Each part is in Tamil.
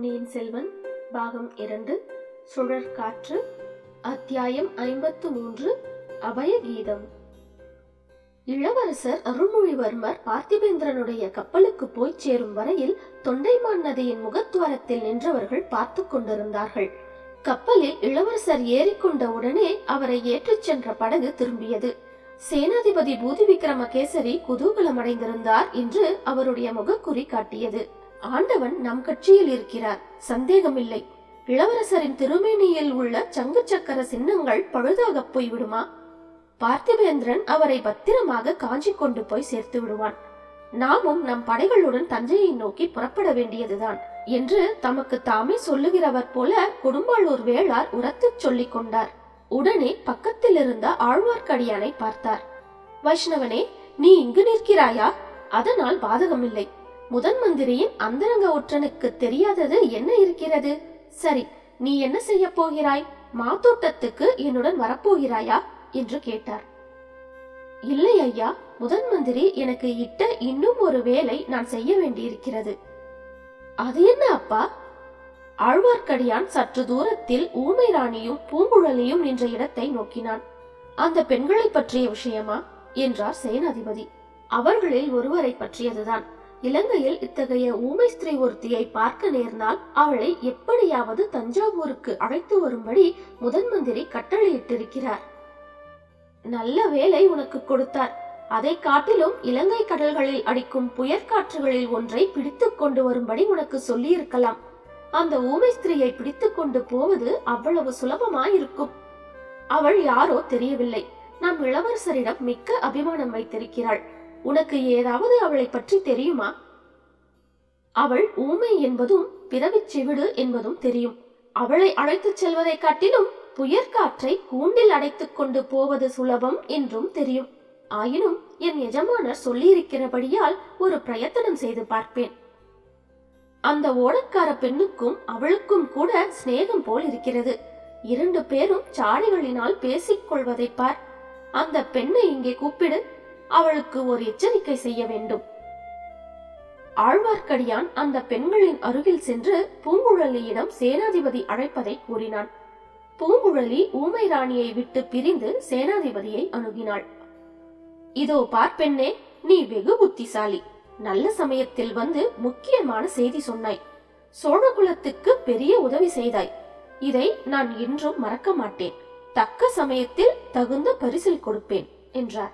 பொன்னியின் செல்வன் பாகம் இரண்டு சுழற் காற்று அத்தியாயம் ஐம்பத்து மூன்று அபயகீதம் இளவரசர் அருள்மொழிவர்மர் பார்த்திபேந்திரனுடைய கப்பலுக்கு போய் சேரும் வரையில் தொண்டைமான் நதியின் முகத்துவாரத்தில் நின்றவர்கள் பார்த்து கொண்டிருந்தார்கள் கப்பலில் இளவரசர் ஏறிக்கொண்ட உடனே அவரை ஏற்றிச் சென்ற படகு திரும்பியது சேனாதிபதி பூதி விக்ரமகேசரி குதூகலம் அடைந்திருந்தார் என்று அவருடைய முகக்குறி காட்டியது ஆண்டவன் நம் கட்சியில் இருக்கிறார் சந்தேகமில்லை இளவரசரின் திருமேனியில் உள்ள சங்கு சக்கர சின்னங்கள் பழுதாக போய்விடுமா பார்த்திபேந்திரன் அவரை பத்திரமாக காஞ்சி கொண்டு போய் சேர்த்து விடுவான் நாமும் நம் படைகளுடன் தஞ்சையை நோக்கி புறப்பட வேண்டியதுதான் என்று தமக்கு தாமே சொல்லுகிறவர் போல கொடும்பாளூர் வேளார் உரத்துச் சொல்லிக் கொண்டார் உடனே பக்கத்தில் இருந்த ஆழ்வார்க்கடியானை பார்த்தார் வைஷ்ணவனே நீ இங்கு நிற்கிறாயா அதனால் பாதகமில்லை முதன் மந்திரியின் அந்தரங்க ஒற்றனுக்கு தெரியாதது என்ன இருக்கிறது சரி நீ என்ன செய்ய போகிறாய் மாத்தோட்டத்துக்கு என்னுடன் வரப்போகிறாயா என்று கேட்டார் இல்லை ஐயா முதன் மந்திரி எனக்கு இட்ட இன்னும் ஒரு வேலை நான் செய்ய வேண்டியிருக்கிறது அது என்ன அப்பா ஆழ்வார்க்கடியான் சற்று தூரத்தில் ஊமை ராணியும் பூங்குழலியும் நின்ற இடத்தை நோக்கினான் அந்த பெண்களை பற்றிய விஷயமா என்றார் சேனாதிபதி அவர்களில் ஒருவரை பற்றியதுதான் இலங்கையில் இத்தகைய ஊமை ஸ்திரீ ஒருத்தியை பார்க்க நேர்ந்தால் அவளை எப்படியாவது தஞ்சாவூருக்கு அழைத்து வரும்படி முதன் மந்திரி கட்டளையிட்டிருக்கிறார் நல்ல வேலை உனக்கு கொடுத்தார் அதை காட்டிலும் இலங்கை கடல்களில் அடிக்கும் புயற்காற்றுகளில் ஒன்றை பிடித்துக் கொண்டு வரும்படி உனக்கு சொல்லியிருக்கலாம் அந்த ஊமை ஸ்திரீயை பிடித்துக் கொண்டு போவது அவ்வளவு சுலபமாயிருக்கும் அவள் யாரோ தெரியவில்லை நம் இளவரசரிடம் மிக்க அபிமானம் வைத்திருக்கிறாள் உனக்கு ஏதாவது அவளை பற்றி தெரியுமா அவள் ஊமை என்பதும் பிறவிச் செவிடு என்பதும் தெரியும் அவளை அழைத்துச் செல்வதை காட்டிலும் புயற்காற்றை கூண்டில் அடைத்துக் கொண்டு போவது சுலபம் என்றும் தெரியும் ஆயினும் என் எஜமானர் சொல்லியிருக்கிறபடியால் ஒரு பிரயத்தனம் செய்து பார்ப்பேன் அந்த ஓடக்கார பெண்ணுக்கும் அவளுக்கும் கூட சிநேகம் போல் இருக்கிறது இரண்டு பேரும் சாடிகளினால் பேசிக் கொள்வதை பார் அந்த பெண்ணை இங்கே கூப்பிடு அவளுக்கு ஒரு எச்சரிக்கை செய்ய வேண்டும் ஆழ்வார்க்கடியான் அந்த பெண்களின் அருகில் சென்று பூங்குழலியிடம் சேனாதிபதி அழைப்பதை கூறினான் பூங்குழலி ஊமை ராணியை விட்டு பிரிந்து சேனாதிபதியை அணுகினாள் இதோ பார் பெண்ணே நீ வெகு புத்திசாலி நல்ல சமயத்தில் வந்து முக்கியமான செய்தி சொன்னாய் சோழகுலத்துக்கு பெரிய உதவி செய்தாய் இதை நான் இன்றும் மறக்க மாட்டேன் தக்க சமயத்தில் தகுந்த பரிசில் கொடுப்பேன் என்றார்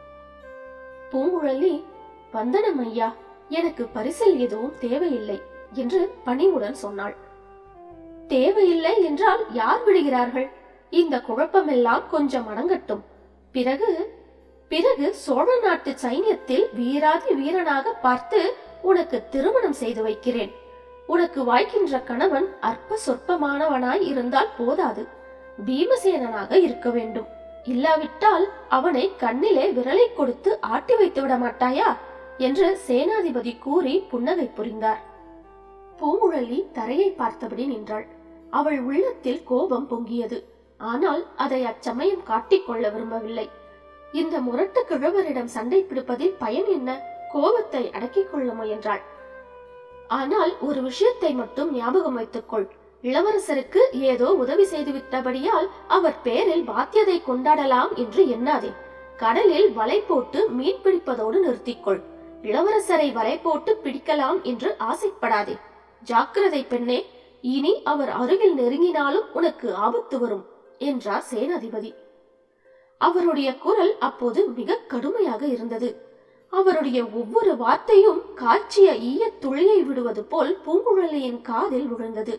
பூங்குழலி வந்தனம் ஐயா எனக்கு பரிசில் எதுவும் தேவையில்லை என்று பணிவுடன் சொன்னாள் தேவையில்லை என்றால் யார் விடுகிறார்கள் இந்த குழப்பமெல்லாம் கொஞ்சம் அடங்கட்டும் பிறகு பிறகு சோழ நாட்டு சைன்யத்தில் வீராதி வீரனாக பார்த்து உனக்கு திருமணம் செய்து வைக்கிறேன் உனக்கு வாய்க்கின்ற கணவன் அற்ப சொற்பமானவனாய் இருந்தால் போதாது பீமசேனனாக இருக்க வேண்டும் இல்லாவிட்டால் அவனை கண்ணிலே விரலை கொடுத்து ஆட்டி வைத்து விட மாட்டாயா என்று சேனாதிபதி கூறி புன்னகை புரிந்தார் பூங்குழலி தரையை பார்த்தபடி நின்றாள் அவள் உள்ளத்தில் கோபம் பொங்கியது ஆனால் அதை அச்சமயம் காட்டிக்கொள்ள விரும்பவில்லை இந்த முரட்டு கிழவரிடம் சண்டை பிடிப்பதில் பயன் என்ன கோபத்தை அடக்கிக் கொள்ள முயன்றாள் ஆனால் ஒரு விஷயத்தை மட்டும் ஞாபகம் வைத்துக்கொள் இளவரசருக்கு ஏதோ உதவி செய்துவிட்டபடியால் அவர் பேரில் பாத்தியதை கொண்டாடலாம் என்று எண்ணாதே கடலில் வலை போட்டு மீன் பிடிப்பதோடு நிறுத்திக்கொள் இளவரசரை வலை போட்டு பிடிக்கலாம் என்று ஆசைப்படாதே ஜாக்கிரதை பெண்ணே இனி அவர் அருகில் நெருங்கினாலும் உனக்கு ஆபத்து வரும் என்றார் சேனாதிபதி அவருடைய குரல் அப்போது மிக கடுமையாக இருந்தது அவருடைய ஒவ்வொரு வார்த்தையும் காய்ச்சிய ஈய துளியை விடுவது போல் பூங்குழலியின் காதில் விழுந்தது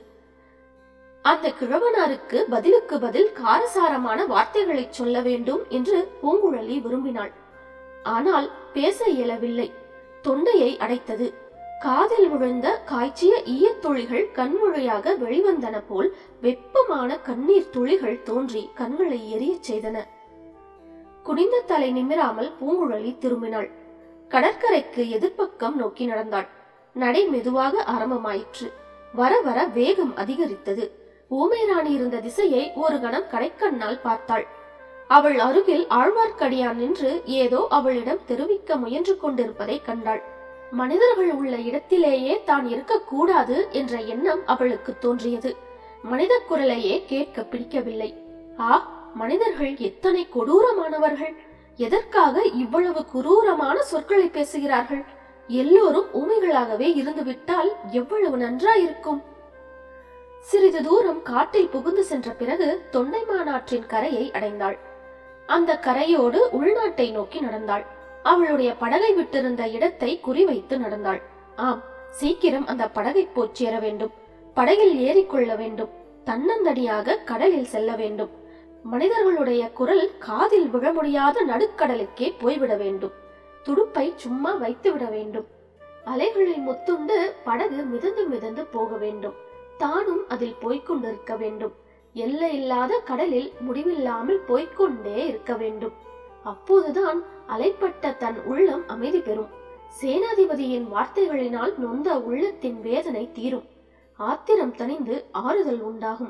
அந்த கிழவனாருக்கு பதிலுக்கு பதில் காரசாரமான வார்த்தைகளை சொல்ல வேண்டும் என்று பூங்குழலி விரும்பினாள் ஆனால் பேச இயலவில்லை தொண்டையை அடைத்தது காதில் விழுந்த காய்ச்சிய ஈயத்துளிகள் கண்மொழியாக வெளிவந்தன போல் வெப்பமான கண்ணீர் துளிகள் தோன்றி கண்களை எரியச் செய்தன குனிந்த தலை நிமிராமல் பூங்குழலி திரும்பினாள் கடற்கரைக்கு எதிர்ப்பக்கம் நோக்கி நடந்தாள் நடை மெதுவாக ஆரம்பமாயிற்று வர வர வேகம் அதிகரித்தது ஊமைராணி இருந்த திசையை ஒரு கணம் கடைக்கண்ணால் பார்த்தாள் அவள் அருகில் ஆழ்வார்க்கடியான் நின்று ஏதோ அவளிடம் தெரிவிக்க முயன்று கொண்டிருப்பதை கண்டாள் மனிதர்கள் உள்ள இடத்திலேயே தான் இருக்கக்கூடாது என்ற எண்ணம் அவளுக்கு தோன்றியது மனித குரலையே கேட்க பிடிக்கவில்லை ஆ மனிதர்கள் எத்தனை கொடூரமானவர்கள் எதற்காக இவ்வளவு குரூரமான சொற்களை பேசுகிறார்கள் எல்லோரும் ஊமைகளாகவே இருந்துவிட்டால் எவ்வளவு நன்றாயிருக்கும் சிறிது தூரம் காட்டில் புகுந்து சென்ற பிறகு தொண்டை மாநாட்டின் கரையை அடைந்தாள் அந்த கரையோடு உள்நாட்டை நோக்கி நடந்தாள் அவளுடைய படகை விட்டிருந்த இடத்தை குறிவைத்து நடந்தாள் ஆம் சீக்கிரம் அந்த படகை போய் சேர வேண்டும் படகில் ஏறிக்கொள்ள வேண்டும் தன்னந்தனியாக கடலில் செல்ல வேண்டும் மனிதர்களுடைய குரல் காதில் விழ முடியாத நடுக்கடலுக்கே போய்விட வேண்டும் துடுப்பை சும்மா வைத்து விட வேண்டும் அலைகளில் முத்துண்டு படகு மிதந்து மிதந்து போக வேண்டும் தானும் அதில் போய்க் கொண்டிருக்க வேண்டும் எல்லை இல்லாத கடலில் முடிவில்லாமல் போய்க்கொண்டே இருக்க வேண்டும் அப்போதுதான் அலைப்பட்ட தன் உள்ளம் அமைதி பெறும் சேனாதிபதியின் வார்த்தைகளினால் நொந்த உள்ளத்தின் வேதனை தீரும் ஆத்திரம் தணிந்து ஆறுதல் உண்டாகும்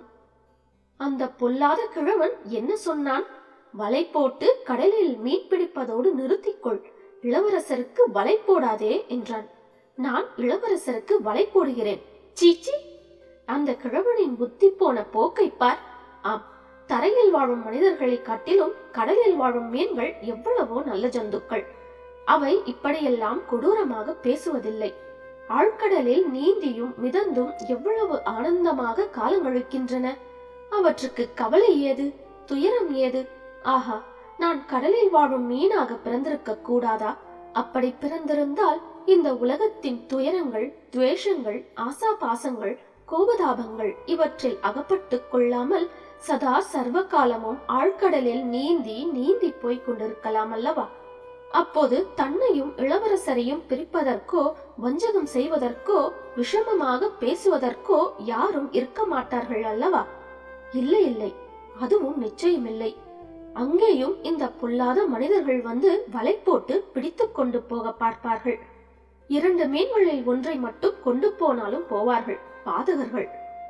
அந்த பொல்லாத கிழவன் என்ன சொன்னான் வலை போட்டு கடலில் மீன் பிடிப்பதோடு நிறுத்திக்கொள் இளவரசருக்கு வலை போடாதே என்றான் நான் இளவரசருக்கு வலை போடுகிறேன் சீச்சி அந்த கிழவனின் புத்தி போன போக்கை பார் ஆம் தரையில் வாழும் மனிதர்களை காட்டிலும் கடலில் வாழும் மீன்கள் எவ்வளவோ நல்ல ஜந்துக்கள் அவை இப்படியெல்லாம் கொடூரமாக பேசுவதில்லை ஆழ்கடலில் நீந்தியும் மிதந்தும் எவ்வளவு ஆனந்தமாக காலங்கழிக்கின்றன அவற்றுக்கு கவலை ஏது துயரம் ஏது ஆஹா நான் கடலில் வாழும் மீனாக பிறந்திருக்க கூடாதா அப்படி பிறந்திருந்தால் இந்த உலகத்தின் துயரங்கள் துவேஷங்கள் ஆசாபாசங்கள் கோபதாபங்கள் இவற்றில் அகப்பட்டுக் கொள்ளாமல் சதா சர்வ காலமும் ஆழ்கடலில் நீந்தி நீந்தி போய்க் கொண்டிருக்கலாம் அல்லவா அப்போது தன்னையும் இளவரசரையும் பிரிப்பதற்கோ வஞ்சகம் செய்வதற்கோ விஷமமாக பேசுவதற்கோ யாரும் இருக்க மாட்டார்கள் அல்லவா இல்லை இல்லை அதுவும் நிச்சயமில்லை அங்கேயும் இந்த பொல்லாத மனிதர்கள் வந்து வலை போட்டு பிடித்துக் கொண்டு போக பார்ப்பார்கள் இரண்டு மீன்களில் ஒன்றை மட்டும் கொண்டு போனாலும் போவார்கள் பாதகர்கள்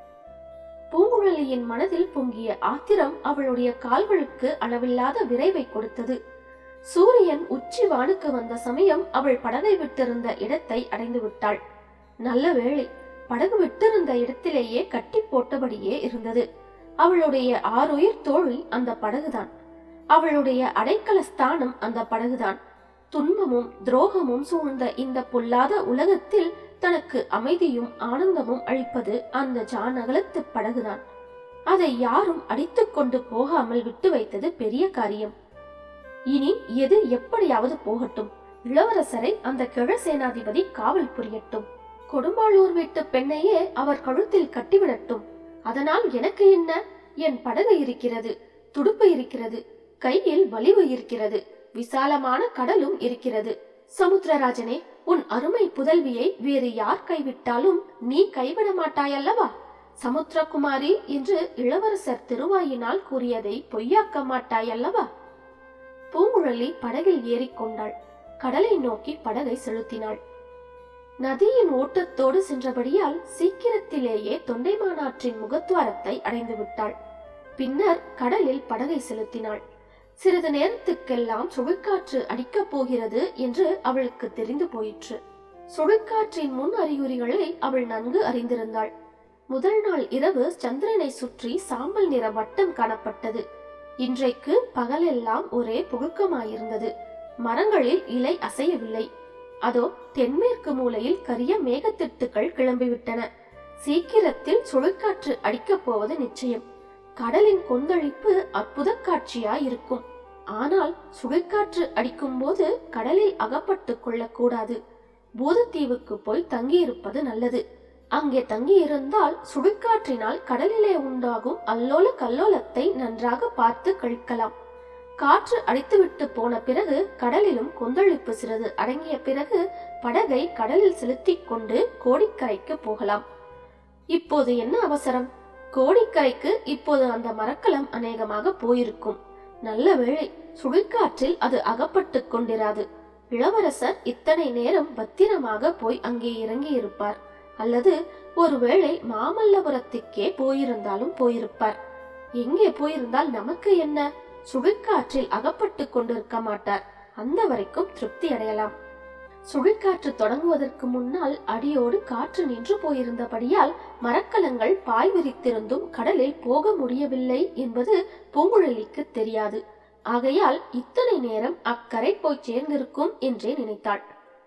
பூங்குழலியின் மனதில் பொங்கிய ஆத்திரம் அவளுடைய கால்களுக்கு அளவில்லாத விரைவை கொடுத்தது சூரியன் உச்சி வானுக்கு வந்த சமயம் அவள் படகை விட்டிருந்த இடத்தை அடைந்து விட்டாள் நல்ல வேளை படகு விட்டிருந்த இடத்திலேயே கட்டி போட்டபடியே இருந்தது அவளுடைய ஆறுயிர் தோழி அந்த படகுதான் அவளுடைய அடைக்கல ஸ்தானம் அந்த படகுதான் துன்பமும் துரோகமும் சூழ்ந்த இந்த பொல்லாத உலகத்தில் தனக்கு அமைதியும் ஆனந்தமும் அளிப்பது அந்த ஜானகலத்து படகுதான் அதை யாரும் அடித்துக் கொண்டு போகாமல் விட்டு வைத்தது பெரிய காரியம் இனி எது எப்படியாவது போகட்டும் இளவரசரை அந்த கிழ சேனாதிபதி காவல் புரியட்டும் கொடும்பாளூர் வீட்டு பெண்ணையே அவர் கழுத்தில் கட்டிவிடட்டும் அதனால் எனக்கு என்ன என் படகு இருக்கிறது துடுப்பு இருக்கிறது கையில் வலிவு இருக்கிறது விசாலமான கடலும் இருக்கிறது சமுத்திரராஜனே உன் அருமை புதல்வியை வேறு யார் கைவிட்டாலும் நீ கைவிட மாட்டாயல்லவா சமுத்திரகுமாரி என்று இளவரசர் திருவாயினால் கூறியதை பொய்யாக்க மாட்டாயல்லவா பூங்குழலி படகில் ஏறிக்கொண்டாள் கடலை நோக்கி படகை செலுத்தினாள் நதியின் ஓட்டத்தோடு சென்றபடியால் சீக்கிரத்திலேயே தொண்டைமானாற்றின் முகத்துவாரத்தை அடைந்து விட்டாள் பின்னர் கடலில் படகை செலுத்தினாள் சிறிது நேரத்துக்கெல்லாம் சுழிக்காற்று அடிக்கப் போகிறது என்று அவளுக்கு தெரிந்து போயிற்று சுழிக்காற்றின் முன் அறிகுறிகளை அவள் நன்கு அறிந்திருந்தாள் முதல் நாள் இரவு சந்திரனை சுற்றி சாம்பல் நிற வட்டம் காணப்பட்டது இன்றைக்கு பகலெல்லாம் ஒரே புழுக்கமாயிருந்தது மரங்களில் இலை அசையவில்லை அதோ தென்மேற்கு மூலையில் கரிய மேகத்திட்டுகள் கிளம்பிவிட்டன சீக்கிரத்தில் சுழிக்காற்று அடிக்கப் போவது நிச்சயம் கடலின் கொந்தளிப்பு அற்புத காட்சியாய் இருக்கும் ஆனால் சுழிக்காற்று அடிக்கும் போது கடலில் அகப்பட்டுக் கொள்ளக்கூடாது பூதத்தீவுக்கு போய் தங்கியிருப்பது நல்லது அங்கே தங்கியிருந்தால் சுழிக்காற்றினால் கடலிலே உண்டாகும் அல்லோல கல்லோலத்தை நன்றாக பார்த்து கழிக்கலாம் காற்று அடித்துவிட்டு போன பிறகு கடலிலும் கொந்தளிப்பு சிறிது அடங்கிய பிறகு படகை கடலில் செலுத்திக் கொண்டு கோடிக்கரைக்கு போகலாம் இப்போது என்ன அவசரம் கோடிக்கரைக்கு இப்போது அந்த மரக்கலம் அநேகமாக போயிருக்கும் நல்ல வேளை சுழிக்காற்றில் அது அகப்பட்டுக் கொண்டிராது இளவரசர் இத்தனை நேரம் பத்திரமாக போய் அங்கே இறங்கி இருப்பார் அல்லது ஒருவேளை மாமல்லபுரத்துக்கே போயிருந்தாலும் போயிருப்பார் எங்கே போயிருந்தால் நமக்கு என்ன சுழிக்காற்றில் அகப்பட்டுக் கொண்டிருக்க மாட்டார் அந்த வரைக்கும் திருப்தி அடையலாம் சுழிக்காற்று தொடங்குவதற்கு முன்னால் அடியோடு காற்று நின்று போயிருந்தபடியால் மரக்கலங்கள் பாய் விரித்திருந்தும் கடலில் போக முடியவில்லை என்பது பூங்குழலிக்கு தெரியாது ஆகையால் இத்தனை நேரம் அக்கரை போய் சேர்ந்திருக்கும் என்றே நினைத்தாள்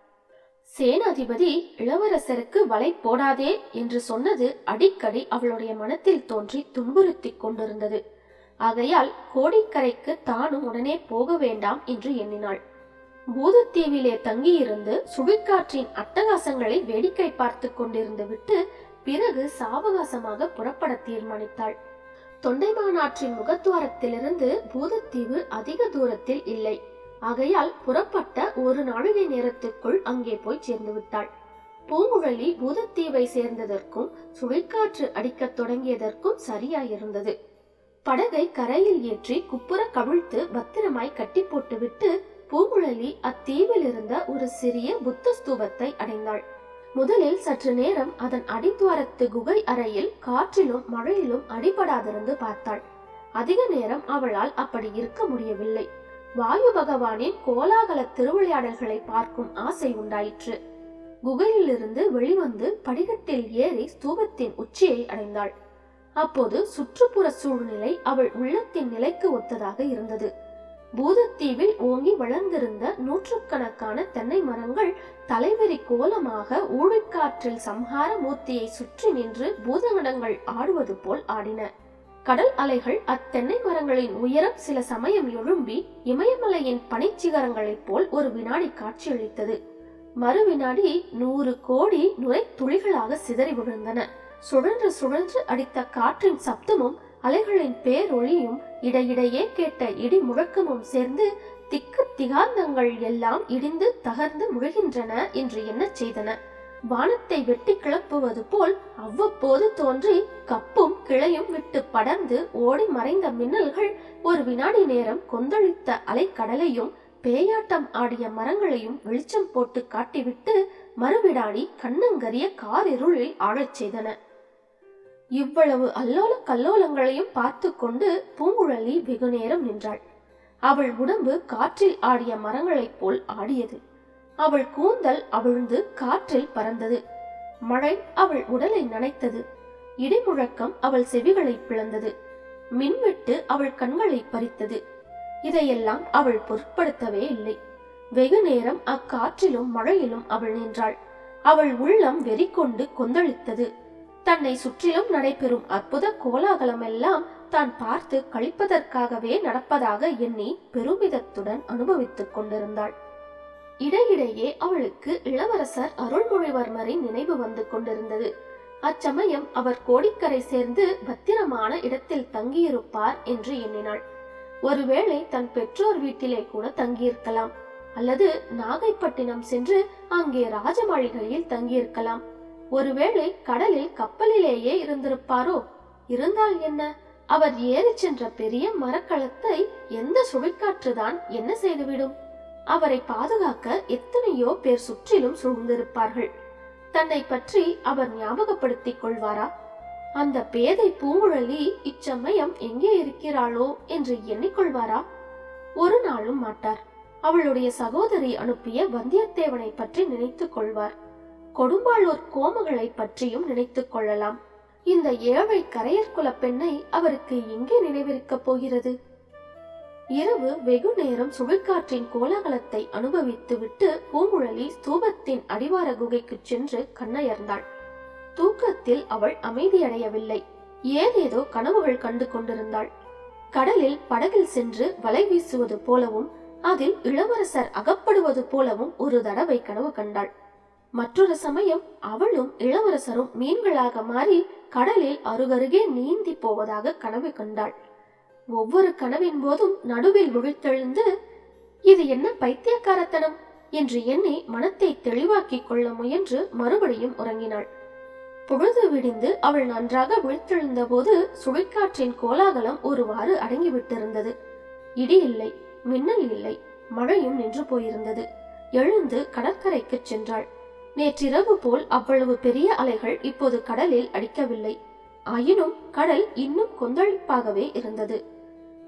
சேனாதிபதி இளவரசருக்கு வலை போடாதே என்று சொன்னது அடிக்கடி அவளுடைய மனத்தில் தோன்றி துன்புறுத்திக் கொண்டிருந்தது ஆகையால் கோடிக்கரைக்கு தானும் உடனே போக வேண்டாம் என்று எண்ணினாள் பூதத்தீவிலே தங்கியிருந்து சுழிக்காற்றின் அட்டகாசங்களை வேடிக்கை பார்த்து கொண்டிருந்து விட்டு பிறகு சாவகாசமாக புறப்பட தீர்மானித்தாள் தொண்டைமானாற்றின் முகத்துவாரத்திலிருந்து பூதத்தீவு அதிக தூரத்தில் இல்லை ஆகையால் புறப்பட்ட ஒரு நாழிகை நேரத்துக்குள் அங்கே போய் சேர்ந்து விட்டாள் பூங்குழலி பூதத்தீவை சேர்ந்ததற்கும் சுழிக்காற்று அடிக்கத் தொடங்கியதற்கும் சரியாயிருந்தது படகை கரையில் ஏற்றி குப்புற கவிழ்த்து பத்திரமாய் கட்டி போட்டுவிட்டு பூங்குழலி அத்தீவில் இருந்த ஒரு சிறிய புத்த ஸ்தூபத்தை அடைந்தாள் முதலில் சற்று நேரம் அதன் அடித்துவாரத்து குகை அறையில் காற்றிலும் மழையிலும் அடிபடாதிருந்து பார்த்தாள் அதிக நேரம் அவளால் அப்படி இருக்க முடியவில்லை வாயு பகவானின் கோலாகல திருவிளையாடல்களை பார்க்கும் ஆசை உண்டாயிற்று குகையிலிருந்து வெளிவந்து படிக்கட்டில் ஏறி ஸ்தூபத்தின் உச்சியை அடைந்தாள் அப்போது சுற்றுப்புற சூழ்நிலை அவள் உள்ளத்தின் நிலைக்கு ஒத்ததாக இருந்தது பூதத்தீவில் ஓங்கி வளர்ந்திருந்த நூற்றுக்கணக்கான தென்னை மரங்கள் தலைவெறி கோலமாக ஊழிக்காற்றில் சம்ஹார மூர்த்தியை சுற்றி நின்று பூதகணங்கள் ஆடுவது போல் ஆடின கடல் அலைகள் அத்தென்னை மரங்களின் உயரம் சில சமயம் எழும்பி இமயமலையின் பனிச்சிகரங்களைப் போல் ஒரு வினாடி காட்சியளித்தது மறு வினாடி நூறு கோடி நுரை துளிகளாக சிதறி விழுந்தன சுழன்று சுழன்று அடித்த காற்றின் சப்தமும் அலைகளின் பேரொளியும் இடையிடையே கேட்ட இடி முழக்கமும் சேர்ந்து திக்கு திகாந்தங்கள் எல்லாம் இடிந்து தகர்ந்து முழுகின்றன என்று எண்ணச் செய்தன வானத்தை வெட்டி கிளப்புவது போல் அவ்வப்போது தோன்றி கப்பும் கிளையும் விட்டு படர்ந்து ஓடி மறைந்த மின்னல்கள் ஒரு வினாடி நேரம் கொந்தளித்த அலைக்கடலையும் பேயாட்டம் ஆடிய மரங்களையும் வெளிச்சம் போட்டு காட்டிவிட்டு மறுவிடாடி கண்ணங்கரிய காரிருளில் ஆழச் செய்தன இவ்வளவு அல்லோல கல்லோலங்களையும் பார்த்து கொண்டு பூங்குழலி வெகுநேரம் நின்றாள் அவள் உடம்பு காற்றில் ஆடிய மரங்களைப் போல் ஆடியது அவள் கூந்தல் அவிழ்ந்து காற்றில் பறந்தது மழை அவள் உடலை நனைத்தது இடிமுழக்கம் அவள் செவிகளை பிளந்தது மின்வெட்டு அவள் கண்களை பறித்தது இதையெல்லாம் அவள் பொருட்படுத்தவே இல்லை வெகு நேரம் அக்காற்றிலும் மழையிலும் அவள் நின்றாள் அவள் உள்ளம் வெறி கொண்டு கொந்தளித்தது தன்னை சுற்றிலும் நடைபெறும் அற்புத கோலாகலம் எல்லாம் தான் பார்த்து கழிப்பதற்காகவே நடப்பதாக எண்ணி பெருமிதத்துடன் அனுபவித்துக் கொண்டிருந்தாள் இடையிடையே அவளுக்கு இளவரசர் அருள்மொழிவர்மரின் நினைவு வந்து கொண்டிருந்தது அச்சமயம் அவர் கோடிக்கரை சேர்ந்து பத்திரமான இடத்தில் தங்கியிருப்பார் என்று எண்ணினாள் ஒருவேளை தன் பெற்றோர் வீட்டிலே கூட தங்கியிருக்கலாம் அல்லது நாகைப்பட்டினம் சென்று அங்கே ராஜமாளிகையில் தங்கியிருக்கலாம் ஒருவேளை கடலில் கப்பலிலேயே இருந்திருப்பாரோ இருந்தால் என்ன அவர் ஏறிச் சென்ற பெரிய மரக்கலத்தை எந்த சுழிக்காற்றுதான் என்ன செய்துவிடும் அவரை பாதுகாக்க எத்தனையோ பேர் சுற்றிலும் சூழ்ந்திருப்பார்கள் தன்னை பற்றி அவர் ஞாபகப்படுத்திக் கொள்வாரா அந்த பேதை பூங்குழலி இச்சமயம் எங்கே இருக்கிறாளோ என்று எண்ணிக்கொள்வாரா ஒரு நாளும் மாட்டார் அவளுடைய சகோதரி அனுப்பிய வந்தியத்தேவனை பற்றி நினைத்துக் கொள்வார் கொடும்பாளூர் கோமகளை பற்றியும் நினைத்துக் கொள்ளலாம் இந்த ஏழை கரையர் குல பெண்ணை அவருக்கு எங்கே நினைவிருக்கப் போகிறது இரவு வெகு நேரம் சுழிக்காற்றின் கோலாகலத்தை அனுபவித்துவிட்டு பூங்குழலி ஸ்தூபத்தின் அடிவார குகைக்கு சென்று கண்ணயர்ந்தாள் தூக்கத்தில் அவள் அமைதியடையவில்லை ஏதேதோ கனவுகள் கண்டு கொண்டிருந்தாள் கடலில் படகில் சென்று வலை வீசுவது போலவும் அதில் இளவரசர் அகப்படுவது போலவும் ஒரு தடவை கனவு கண்டாள் மற்றொரு சமயம் அவளும் இளவரசரும் மீன்களாக மாறி கடலில் அருகருகே நீந்தி போவதாக கனவு கண்டாள் ஒவ்வொரு கனவின் போதும் நடுவில் விழித்தெழுந்து இது என்ன பைத்தியக்காரத்தனம் என்று எண்ணி மனத்தை தெளிவாக்கிக் கொள்ள முயன்று மறுபடியும் உறங்கினாள் பொழுது விடிந்து அவள் நன்றாக விழித்தெழுந்த போது சுழிக்காற்றின் கோலாகலம் ஒருவாறு அடங்கிவிட்டிருந்தது இடி இல்லை மின்னல் இல்லை மழையும் நின்று போயிருந்தது எழுந்து கடற்கரைக்கு சென்றாள் நேற்றிரவு போல் அவ்வளவு பெரிய அலைகள் இப்போது கடலில் அடிக்கவில்லை ஆயினும் கடல் இன்னும் கொந்தளிப்பாகவே இருந்தது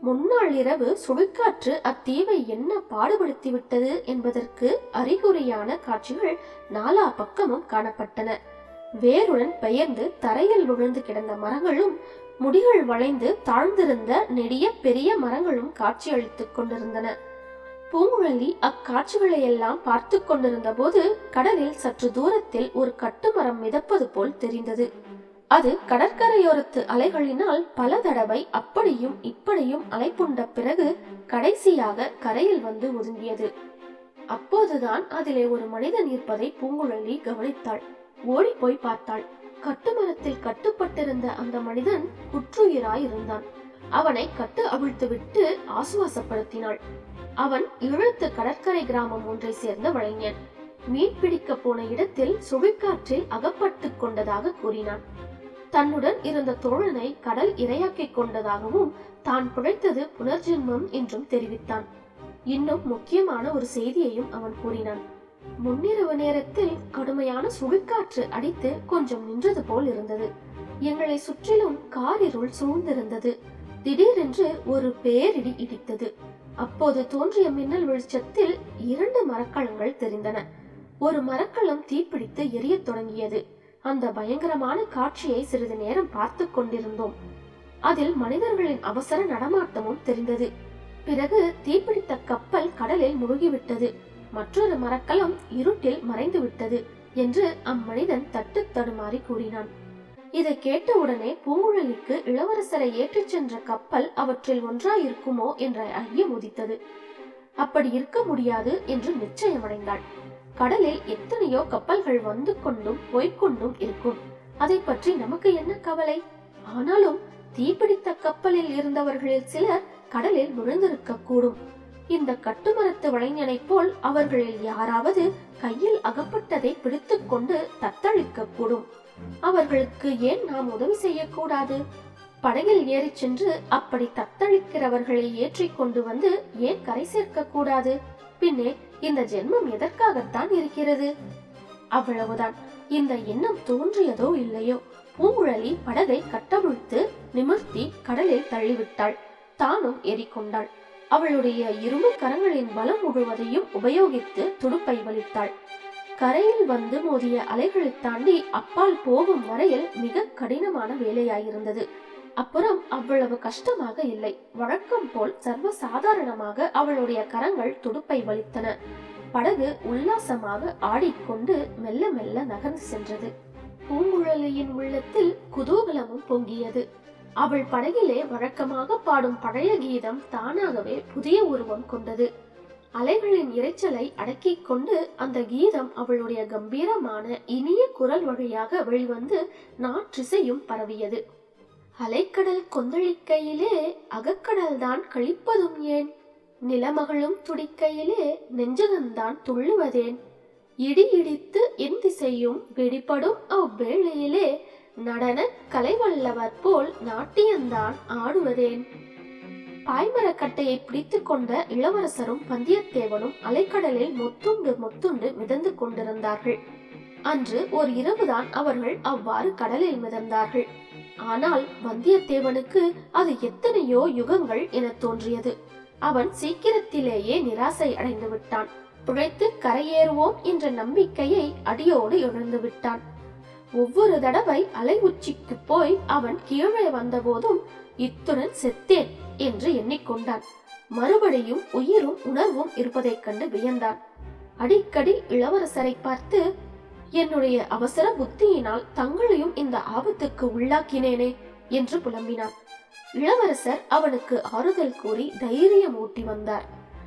முன்னாள் இரவு சுழிக்காற்று அத்தீவை என்ன பாடுபடுத்தி விட்டது என்பதற்கு அறிகுறியான காட்சிகள் நாலா பக்கமும் காணப்பட்டன வேருடன் பெயர்ந்து தரையில் விழுந்து கிடந்த மரங்களும் முடிகள் வளைந்து தாழ்ந்திருந்த நெடிய பெரிய மரங்களும் காட்சியளித்துக் கொண்டிருந்தன பூங்குழலி அக்காட்சிகளை எல்லாம் பார்த்து கொண்டிருந்த போது கடலில் சற்று தூரத்தில் ஒரு கட்டுமரம் மிதப்பது போல் தெரிந்தது அது கடற்கரையோரத்து அலைகளினால் பல தடவை அப்படியும் இப்படியும் அலைப்புண்ட பிறகு கடைசியாக கரையில் வந்து ஒதுங்கியது அப்போதுதான் அதிலே ஒரு மனிதன் இருப்பதை பூங்குழலி கவனித்தாள் ஓடி போய் பார்த்தாள் கட்டுமரத்தில் கட்டுப்பட்டிருந்த அந்த மனிதன் குற்றுயிராய் இருந்தான் அவனை கட்டு அவிழ்த்து விட்டு ஆசுவாசப்படுத்தினாள் அவன் இழுத்து கடற்கரை கிராமம் ஒன்றை சேர்ந்த வளைஞன் மீன் பிடிக்க போன இடத்தில் சுழிக்காற்றில் அகப்பட்டுக் கொண்டதாக கூறினான் தன்னுடன் இருந்த தோழனை கடல் இரையாக்கிக் கொண்டதாகவும் தான் பிழைத்தது புனர்ஜென்மம் என்றும் தெரிவித்தான் இன்னும் முக்கியமான ஒரு செய்தியையும் அவன் கூறினான் முன்னிரவு நேரத்தில் கடுமையான சுழிக்காற்று அடித்து கொஞ்சம் நின்றது போல் இருந்தது எங்களை சுற்றிலும் காரிருள் சூழ்ந்திருந்தது திடீரென்று ஒரு பேரிடி இடித்தது அப்போது தோன்றிய மின்னல் வெளிச்சத்தில் இரண்டு மரக்கலங்கள் தெரிந்தன ஒரு மரக்கலம் தீப்பிடித்து எரியத் தொடங்கியது அந்த பயங்கரமான காட்சியை சிறிது நேரம் பார்த்து கொண்டிருந்தோம் அதில் மனிதர்களின் அவசர நடமாட்டமும் தெரிந்தது பிறகு தீப்பிடித்த கப்பல் கடலில் முழுகிவிட்டது மற்றொரு மரக்கலம் இருட்டில் மறைந்து விட்டது என்று அம்மனிதன் தட்டு தடுமாறி கூறினான் இதை கேட்டவுடனே பூங்குழலிக்கு இளவரசரை ஏற்றிச் சென்ற கப்பல் அவற்றில் ஒன்றாயிருக்குமோ என்ற ஐயம் உதித்தது அப்படி இருக்க முடியாது என்று நிச்சயமடைந்தாள் கடலில் எத்தனையோ கப்பல்கள் வந்து கொண்டும் போய்க்கொண்டும் இருக்கும் அதை பற்றி நமக்கு என்ன கவலை ஆனாலும் தீப்பிடித்த கப்பலில் இருந்தவர்களில் சிலர் கடலில் விழுந்திருக்க கூடும் இந்த கட்டுமரத்து வளைஞனைப் போல் அவர்களில் யாராவது கையில் அகப்பட்டதை பிடித்துக் கொண்டு தத்தளிக்க கூடும் அவர்களுக்கு ஏன் நாம் உதவி செய்யக்கூடாது படகில் ஏறிச் சென்று அப்படி தத்தளிக்கிறவர்களை ஏற்றிக் கொண்டு வந்து ஏன் கரை சேர்க்க கூடாது பின்னே இந்த ஜென்மம் எதற்காகத்தான் இருக்கிறது அவ்வளவுதான் இந்த எண்ணம் தோன்றியதோ இல்லையோ பூங்குழலி படகை கட்டவிழ்த்து நிமிர்த்தி கடலில் தள்ளிவிட்டாள் தானும் ஏறிக்கொண்டாள் அவளுடைய இரும்பு கரங்களின் பலம் முழுவதையும் உபயோகித்து துடுப்பை வலித்தாள் கரையில் வந்து மோதிய அலைகளை தாண்டி அப்பால் போகும் வரையில் மிக கடினமான வேலையாயிருந்தது அப்புறம் அவ்வளவு கஷ்டமாக இல்லை வழக்கம் போல் சர்வ சாதாரணமாக அவளுடைய கரங்கள் துடுப்பை வலித்தன படகு உல்லாசமாக ஆடிக்கொண்டு மெல்ல மெல்ல நகர்ந்து சென்றது பூங்குழலியின் உள்ளத்தில் குதூகலமும் பொங்கியது அவள் படகிலே வழக்கமாக பாடும் பழைய கீதம் தானாகவே புதிய உருவம் கொண்டது அலைகளின் இரைச்சலை அடக்கிக் கொண்டு அந்த கீதம் அவளுடைய கம்பீரமான இனிய குரல் வழியாக வெளிவந்து நாற்றிசையும் பரவியது அலைக்கடல் கொந்தளிக்கையிலே அகக்கடல்தான் கழிப்பதும் ஏன் நிலமகளும் துடிக்கையிலே நெஞ்சகந்தான் துள்ளுவதேன் இடி இடித்து என் திசையும் வெடிப்படும் அவ்வேளையிலே நடன கலைவல்லவர் போல் நாட்டியந்தான் ஆடுவதேன் பாய்மரக்கட்டையை பிடித்துக் கொண்ட இளவரசரும் வந்தியத்தேவனும் அலைக்கடலில் மொத்துண்டு மொத்துண்டு மிதந்து கொண்டிருந்தார்கள் அன்று ஒரு இரவுதான் அவர்கள் அவ்வாறு கடலில் மிதந்தார்கள் ஆனால் வந்தியத்தேவனுக்கு அது எத்தனையோ யுகங்கள் என தோன்றியது அவன் சீக்கிரத்திலேயே நிராசை அடைந்து விட்டான் பிழைத்து கரையேறுவோம் என்ற நம்பிக்கையை அடியோடு இழந்து விட்டான் ஒவ்வொரு தடவை அலை உச்சிக்கு போய் அவன் கீழே வந்தபோதும் இத்துடன் செத்தேன் என்று எண்ணிக்கொண்டான் மறுபடியும் உயிரும் உணர்வும் இருப்பதைக் கண்டு வியந்தான் அடிக்கடி இளவரசரை பார்த்து என்னுடைய அவசர புத்தியினால் தங்களையும் இந்த ஆபத்துக்கு உள்ளாக்கினேனே என்று புலம்பினான் இளவரசர் அவனுக்கு ஆறுதல் கூறி தைரியம் ஊட்டி வந்தார்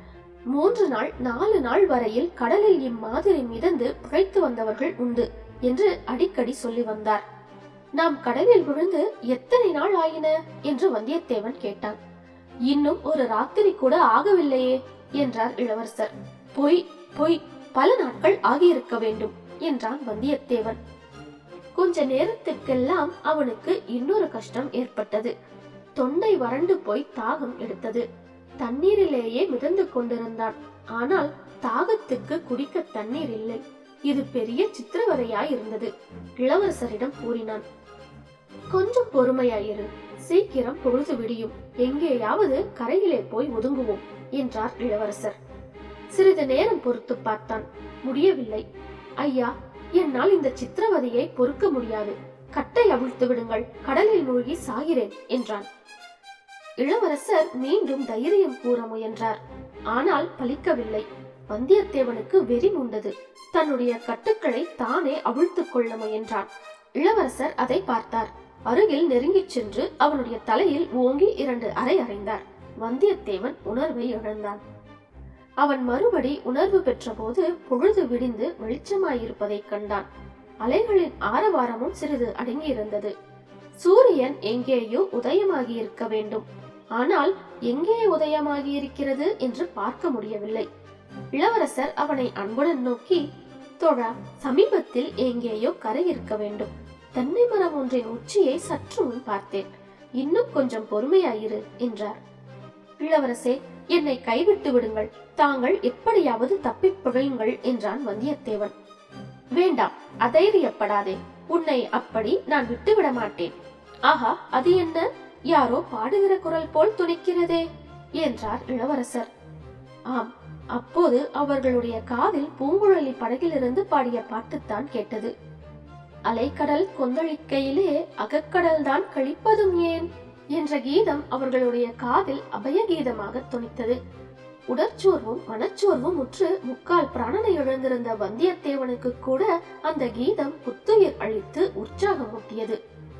மூன்று நாள் நாலு நாள் வரையில் கடலில் இம்மாதிரி மிதந்து பிழைத்து வந்தவர்கள் உண்டு என்று அடிக்கடி சொல்லி வந்தார் நாம் கடலில் விழுந்து எத்தனை நாள் ஆயின என்று வந்தியத்தேவன் கேட்டான் இன்னும் ஒரு ராத்திரி கூட ஆகவில்லையே என்றார் இளவரசர் பொய் பொய் பல நாட்கள் ஆகியிருக்க வேண்டும் என்றான் வந்தியத்தேவன் கொஞ்ச நேரத்திற்கெல்லாம் அவனுக்கு இன்னொரு கஷ்டம் ஏற்பட்டது தொண்டை வறண்டு போய் தாகம் எடுத்தது தண்ணீரிலேயே மிதந்து கொண்டிருந்தான் ஆனால் தாகத்துக்கு குடிக்க தண்ணீர் இல்லை இது பெரிய சித்திரவதையாய் இருந்தது இளவரசரிடம் கூறினான் கொஞ்சம் பொறுமையாயிரு சீக்கிரம் பொழுது விடியும் எங்கேயாவது கரையிலே போய் ஒதுங்குவோம் என்றார் இளவரசர் சிறிது நேரம் பொறுத்து பார்த்தான் முடியவில்லை ஐயா என்னால் இந்த சித்திரவதையை பொறுக்க முடியாது கட்டை அவிழ்த்து விடுங்கள் கடலில் மூழ்கி சாகிறேன் என்றான் இளவரசர் மீண்டும் தைரியம் கூற முயன்றார் ஆனால் பலிக்கவில்லை வந்தியத்தேவனுக்கு வெறி உண்டது தன்னுடைய கட்டுக்களை தானே அவிழ்த்துக் கொள்ள முயன்றான் இளவரசர் அதை பார்த்தார் அருகில் நெருங்கிச் சென்று அவனுடைய தலையில் ஓங்கி இரண்டு அறை அறைந்தார் வந்தியத்தேவன் உணர்வை இழந்தான் அவன் மறுபடி உணர்வு பெற்றபோது பொழுது விடிந்து வெளிச்சமாயிருப்பதைக் கண்டான் அலைகளின் ஆரவாரமும் சிறிது அடங்கியிருந்தது சூரியன் எங்கேயோ உதயமாகி இருக்க வேண்டும் ஆனால் எங்கே உதயமாகி இருக்கிறது என்று பார்க்க முடியவில்லை இளவரசர் அவனை அன்புடன் நோக்கி தோழா சமீபத்தில் எங்கேயோ கரை இருக்க வேண்டும் தென்னை மரம் ஒன்றின் உச்சியை சற்று முன் பார்த்தேன் இன்னும் கொஞ்சம் பொறுமையாயிரு என்றார் இளவரசே என்னை கைவிட்டு விடுங்கள் தாங்கள் எப்படியாவது தப்பிப் பிழையுங்கள் என்றான் வந்தியத்தேவன் வேண்டாம் அதைரியப்படாதே உன்னை அப்படி நான் விட்டுவிட மாட்டேன் ஆஹா அது என்ன யாரோ பாடுகிற குரல் போல் துணிக்கிறதே என்றார் இளவரசர் ஆம் அப்போது அவர்களுடைய காதில் பூங்குழலி படகிலிருந்து பாடிய பாட்டுத்தான் கேட்டது அலைக்கடல் கொந்தளிக்கையிலே அகக்கடல் தான் கழிப்பதும் ஏன் என்ற கீதம் அவர்களுடைய காதில் அபய கீதமாக துணித்தது உடற்சோர்வும் மனச்சோர்வும் உற்று முக்கால் பிராணனை இழந்திருந்த வந்தியத்தேவனுக்கு கூட அந்த கீதம் புத்துயிர் அளித்து உற்சாகமூட்டியது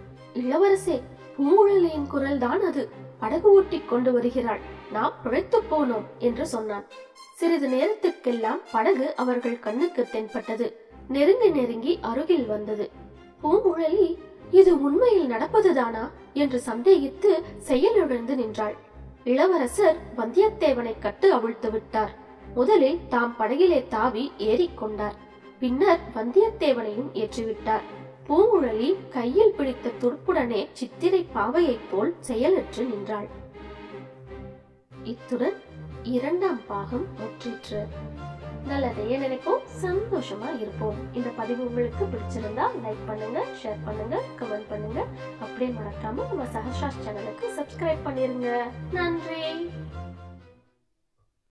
இளவரசே பூங்குழலியின் குரல் தான் அது படகு ஓட்டி கொண்டு வருகிறாள் நாம் பிழைத்து போனோம் என்று சொன்னான் சிறிது நேரத்துக்கெல்லாம் படகு அவர்கள் கண்ணுக்கு தென்பட்டது நெருங்கி நெருங்கி அருகில் வந்தது பூங்குழலி இது உண்மையில் நடப்பதுதானா என்று சந்தேகித்து செயலிழந்து நின்றாள் இளவரசர் வந்தியத்தேவனை கட்டு அவிழ்த்து விட்டார் முதலில் தாம் படகிலே தாவி ஏறிக்கொண்டார் பின்னர் வந்தியத்தேவனையும் ஏற்றிவிட்டார் பூங்குழலி கையில் பிடித்த துடுப்புடனே சித்திரை பாவையைப் போல் செயலற்று நின்றாள் இத்துடன் இரண்டாம் பாகம் முற்றிற்று நல்லதையே நினைப்போம் சந்தோஷமா இருப்போம் இந்த பதிவு உங்களுக்கு பிடிச்சிருந்தா லைக் பண்ணுங்க ஷேர் பண்ணுங்க கமெண்ட் பண்ணுங்க அப்படியே மறக்காம நம்ம சஹஸ்ராஸ் சேனலுக்கு சப்ஸ்கிரைப் பண்ணிருங்க நன்றி